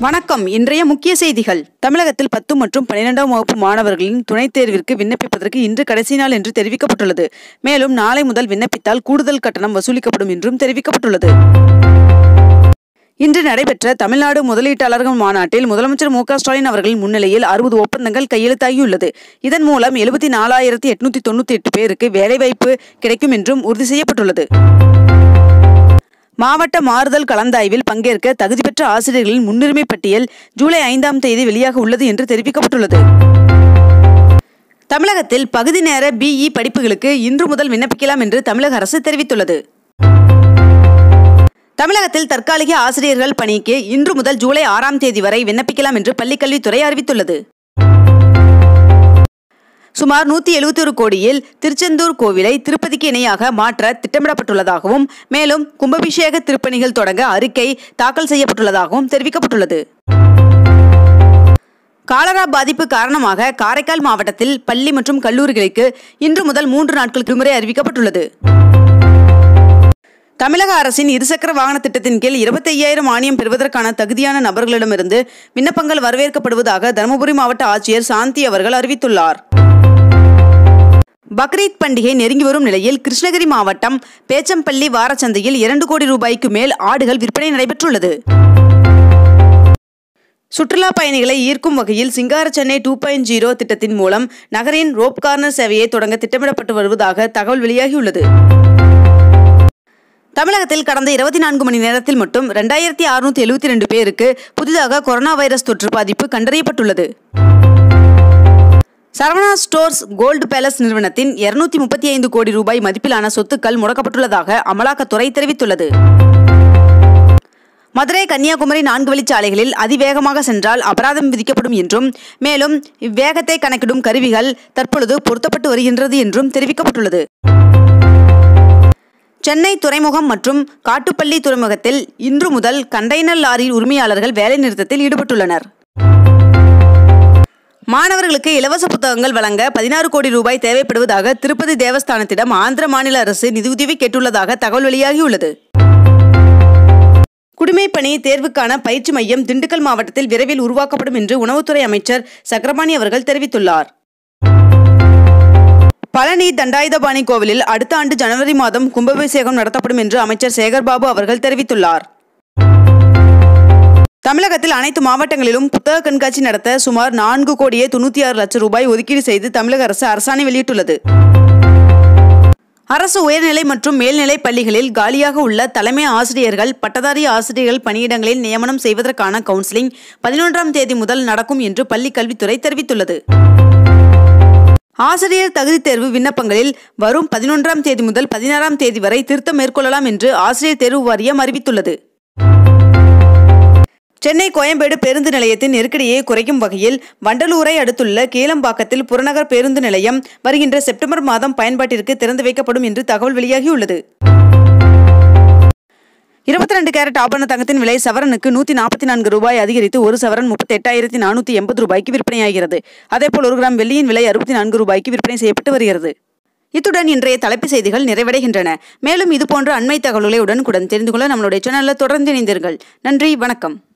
வணக்கம் இன்றைய முக்கிய செய்திகள் தமிழகத்தில் பத்து மற்றும் பன்னிரெண்டாம் வகுப்பு மாணவர்களின் துணைத் தேர்விற்கு விண்ணப்பிப்பதற்கு இன்று கடைசி நாள் என்று தெரிவிக்கப்பட்டுள்ளது மேலும் நாளை முதல் விண்ணப்பித்தால் கூடுதல் கட்டணம் வசூலிக்கப்படும் என்றும் தெரிவிக்கப்பட்டுள்ளது இன்று நடைபெற்ற தமிழ்நாடு முதலீட்டாளர்கள் மாநாட்டில் முதலமைச்சர் மு க ஸ்டாலின் அவர்களின் முன்னிலையில் அறுபது ஒப்பந்தங்கள் கையெழுத்தாகியுள்ளது இதன் மூலம் எழுபத்தி நாலாயிரத்தி எட்நூத்தி தொண்ணூத்தி எட்டு பேருக்கு வேலைவாய்ப்பு கிடைக்கும் என்றும் உறுதி செய்யப்பட்டுள்ளது மாவட்ட மாறுதல் கலந்தாய்வில் பங்கேற்க தகுதி பெற்ற ஆசிரியர்களின் முன்னுரிமை பட்டியல் ஜூலை ஐந்தாம் தேதி வெளியாக உள்ளது என்று தெரிவிக்கப்பட்டுள்ளது தமிழகத்தில் பகுதி நேர பிஇ படிப்புகளுக்கு இன்று முதல் விண்ணப்பிக்கலாம் என்று தமிழக அரசு தெரிவித்துள்ளது தமிழகத்தில் தற்காலிக ஆசிரியர்கள் பணிக்கு இன்று முதல் ஜூலை ஆறாம் தேதி வரை விண்ணப்பிக்கலாம் என்று பள்ளிக்கல்வித்துறை அறிவித்துள்ளது சுமார் நூத்தி எழுபத்தி ஒரு கோடியில் திருச்செந்தூர் கோவிலை திருப்பதிக்கு இணையாக மாற்ற திட்டமிடப்பட்டுள்ளதாகவும் மேலும் கும்பாபிஷேக திருப்பணிகள் தொடங்க அறிக்கை தாக்கல் செய்யப்பட்டுள்ளதாகவும் தெரிவிக்கப்பட்டுள்ளது காலரா பாதிப்பு காரணமாக காரைக்கால் மாவட்டத்தில் பள்ளி மற்றும் கல்லூரிகளுக்கு இன்று முதல் மூன்று நாட்கள் விடுமுறை அறிவிக்கப்பட்டுள்ளது தமிழக அரசின் இருசக்கர வாகன திட்டத்தின் கீழ் இருபத்தி ஐயாயிரம் மானியம் பெறுவதற்கான தகுதியான நபர்களிடமிருந்து விண்ணப்பங்கள் வரவேற்கப்படுவதாக தருமபுரி மாவட்ட ஆட்சியர் சாந்தி அவர்கள் அறிவித்துள்ளார் பக்ரீத் பண்டிகை நெருங்கி வரும் நிலையில் கிருஷ்ணகிரி மாவட்டம் பேச்சம்பள்ளி வாரச்சந்தையில் இரண்டு கோடி ரூபாய்க்கு மேல் ஆடுகள் விற்பனை நடைபெற்றுள்ளது சுற்றுலா பயணிகளை ஈர்க்கும் வகையில் சிங்கார சென்னை டூ பாயிண்ட் ஜீரோ திட்டத்தின் மூலம் நகரின் ரோப் கார்னர் சேவையை தொடங்க திட்டமிடப்பட்டு வருவதாக தகவல் வெளியாகியுள்ளது தமிழகத்தில் கடந்த இருபத்தி நான்கு மணி நேரத்தில் மட்டும் ரெண்டாயிரத்தி அறுநூத்தி எழுபத்தி ரெண்டு பேருக்கு புதிதாக கொரோனா வைரஸ் தொற்று பாதிப்பு கண்டறியப்பட்டுள்ளது சரவணா ஸ்டோர்ஸ் கோல்டு பேலஸ் நிறுவனத்தின் இருநூத்தி முப்பத்தி ஐந்து கோடி ரூபாய் மதிப்பிலான சொத்துக்கள் முடக்கப்பட்டுள்ளதாக அமலாக்கத்துறை தெரிவித்துள்ளது மதுரை கன்னியாகுமரி நான்கு வழிச்சாலைகளில் அதிவேகமாக சென்றால் அபராதம் விதிக்கப்படும் என்றும் மேலும் இவ்வேகத்தை கணக்கிடும் கருவிகள் தற்பொழுது பொருத்தப்பட்டு வருகின்றது என்றும் தெரிவிக்கப்பட்டுள்ளது சென்னை துறைமுகம் மற்றும் காட்டுப்பள்ளி துறைமுகத்தில் இன்று முதல் கண்டெய்னர் லாரி உரிமையாளர்கள் வேலைநிறுத்தத்தில் ஈடுபட்டுள்ளனர் மாணவர்களுக்கு இலவச புத்தகங்கள் வழங்க பதினாறு கோடி ரூபாய் தேவைப்படுவதாக திருப்பதி தேவஸ்தானத்திடம் ஆந்திர மாநில அரசு நிதியுதவி கேட்டுள்ளதாக தகவல் வெளியாகியுள்ளது குடிமைப்பணி தேர்வுக்கான பயிற்சி மையம் திண்டுக்கல் மாவட்டத்தில் விரைவில் உருவாக்கப்படும் என்று உணவுத்துறை அமைச்சர் சக்கரபாணி அவர்கள் தெரிவித்துள்ளார் பழனி தண்டாயுதபாணி கோவிலில் அடுத்த ஆண்டு ஜனவரி மாதம் கும்பாபிஷேகம் நடத்தப்படும் என்று அமைச்சர் சேகர்பாபு அவர்கள் தெரிவித்துள்ளார் தமிழகத்தில் அனைத்து மாவட்டங்களிலும் புத்தக கண்காட்சி நடத்த சுமார் நான்கு கோடியே தொண்ணூத்தி ஆறு லட்சம் ரூபாய் ஒதுக்கீடு செய்து தமிழக அரசு அரசாணை வெளியிட்டுள்ளது அரசு உயர்நிலை மற்றும் மேல்நிலை பள்ளிகளில் காலியாக உள்ள தலைமை ஆசிரியர்கள் பட்டதாரி ஆசிரியர்கள் பணியிடங்களில் நியமனம் செய்வதற்கான கவுன்சிலிங் பதினொன்றாம் தேதி முதல் நடக்கும் என்று பள்ளிக் கல்வித்துறை தெரிவித்துள்ளது ஆசிரியர் தகுதி தேர்வு விண்ணப்பங்களில் வரும் பதினொன்றாம் தேதி முதல் பதினாறாம் தேதி வரை திருத்தம் மேற்கொள்ளலாம் என்று ஆசிரியர் தேர்வு வாரியம் அறிவித்துள்ளது சென்னை கோயம்பேடு பேருந்து நிலையத்தின் நெருக்கடியை குறைக்கும் வகையில் வண்டலூரை அடுத்துள்ள கீழம்பாக்கத்தில் புறநகர் பேருந்து நிலையம் வருகின்ற செப்டம்பர் மாதம் பயன்பாட்டிற்கு திறந்து வைக்கப்படும் என்று தகவல் வெளியாகியுள்ளது இருபத்தி ரெண்டு கேரட் ஆபரண தங்கத்தின் விலை சவரனுக்கு நூத்தி நாற்பத்தி நான்கு ரூபாய் அதிகரித்து ஒரு சவரன் முப்பத்தி எட்டாயிரத்தி நானூத்தி எண்பது ரூபாய்க்கு விற்பனையாகிறது அதேபோல் ஒரு கிராம் வெள்ளியின் விலை அறுபத்தி நான்கு ரூபாய்க்கு விற்பனை செய்யப்பட்டு வருகிறது இத்துடன் இன்றைய தலைப்பு செய்திகள் நிறைவடைகின்றன மேலும் இதுபோன்ற அண்மை தகவல்களை உடனுக்குடன் தெரிந்து கொள்ள நம்மளுடைய சேனலில் தொடர்ந்து இணைந்தீர்கள் நன்றி வணக்கம்